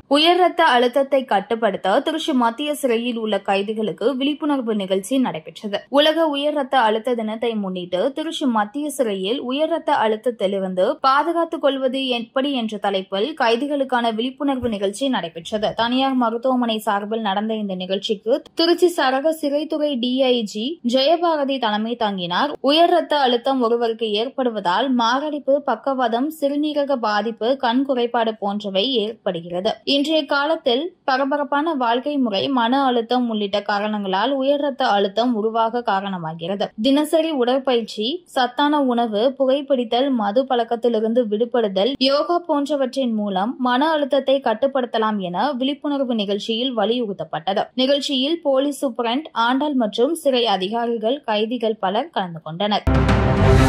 உயர் ரத்த அழுத்தத்தை கட்டுப்படுத்த திருச்சி மத்திய சிறையில் உள்ள கைதிகளுக்கு விழிப்புணர்வு நிகழ்ச்சி நடைபெற்றது உலக உயர் ரத்த அழுத்த தினத்தை முன்னிட்டு திருச்சி மத்திய சிறையில் உயர் ரத்த அழுத்தத்திலிருந்து பாதுகாத்துக் கொள்வது எப்படி என்ற தலைப்பில் கைதிகளுக்கான விழிப்புணர்வு நிகழ்ச்சி நடைபெற்றது தனியார் மருத்துவமனை சார்பில் நடந்த இந்த நிகழ்ச்சிக்கு திருச்சி சரக சிறைத்துறை டிஐஜி ஜெயபாரதி தலைமை தாங்கினார் உயர் ரத்த அழுத்தம் ஒருவருக்கு ஏற்படுவதால் மாரடைப்பு பக்கவாதம் சிறுநீரக பாதிப்பு கண் குறைபாடு போன்றவை ஏற்படுகிறது இன்றைய காலத்தில் பரபரப்பான வாழ்க்கை முறை மன அழுத்தம் உள்ளிட்ட காரணங்களால் உயர் ரத்த அழுத்தம் உருவாக காரணமாகிறது தினசரி உடற்பயிற்சி சத்தான உணவு புகைப்பிடித்தல் மது பழக்கத்திலிருந்து விடுபடுதல் யோகா போன்றவற்றின் மூலம் மன அழுத்தத்தை கட்டுப்படுத்தலாம் என விழிப்புணர்வு நிகழ்ச்சியில் வலியுறுத்தப்பட்டது நிகழ்ச்சியில் போலீஸ் சூப்பரண்ட் ஆண்டாள் மற்றும் சிறை அதிகாரிகள் கைதிகள் பலர் கலந்து கொண்டனர்